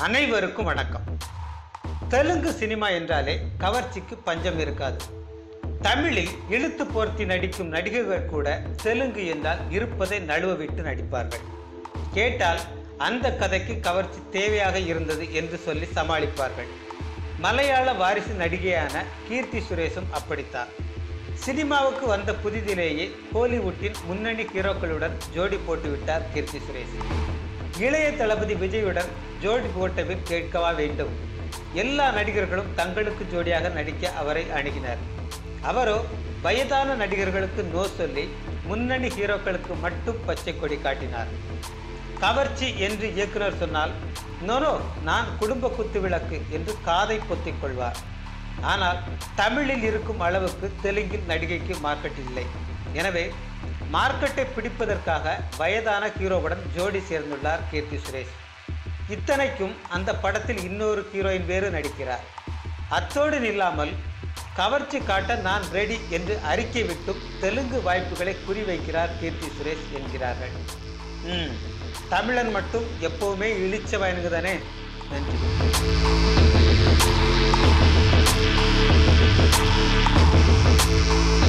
அனைவருக்கும் வணக்கம் தெலுங்கு சினிமா என்றாலே கவர்ச்சிக்கு பஞ்சம் இருக்காது தமிழில் இழுத்து போர்த்தி நடிக்கும் நடிகர்கள் கூட தெலுங்கு என்றால் இருப்பதை நழுவ விட்டு நடிப்பார்கள் கேட்டால் அந்த கதைக்கு கவர்ச்சி தேவையாக இருந்தது என்று சொல்லி சமாளிப்பார்கள் மலையாள வாரிசு நடிகையான கீர்த்தி சுரேஷும் அப்படித்தான் சினிமாவுக்கு வந்த புதிதிலேயே ஹாலிவுட்டின் முன்னணி ஹீரோக்களுடன் ஜோடி போட்டுவிட்டார் கீர்த்தி சுரேஷ் இளைய தளபதி விஜயுடன் ஜோடி போட்டவில் கேட்கவா வேண்டும் எல்லா நடிகர்களும் தங்களுக்கு ஜோடியாக நடிக்க அவரை அணுகினர் அவரோ வயதான நடிகர்களுக்கு நோ சொல்லி முன்னணி ஹீரோக்களுக்கு மட்டும் பச்சை கொடி காட்டினார் கவர்ச்சி என்று இயக்குனர் சொன்னால் நோனோ நான் குடும்ப குத்து விளக்கு என்று காதை பொத்திக் கொள்வார் ஆனால் தமிழில் இருக்கும் அளவுக்கு தெலுங்கில் நடிகைக்கு மார்க்கெட் இல்லை எனவே மார்க்கெட்டை பிடிப்பதற்காக வயதான ஹீரோவுடன் ஜோடி சேர்ந்துள்ளார் கீர்த்தி சுரேஷ் இத்தனைக்கும் அந்த படத்தில் இன்னொரு ஹீரோயின் வேறு நடிக்கிறார் அத்தோடு நில்லாமல் கவர்ச்சி காட்ட நான் ரெடி என்று அறிக்கை விட்டும் தெலுங்கு வாய்ப்புகளை குறிவைக்கிறார் கீர்த்தி சுரேஷ் என்கிறார்கள் ம் தமிழன் மட்டும் எப்பவுமே இழிச்சவனுங்க தானே நன்றி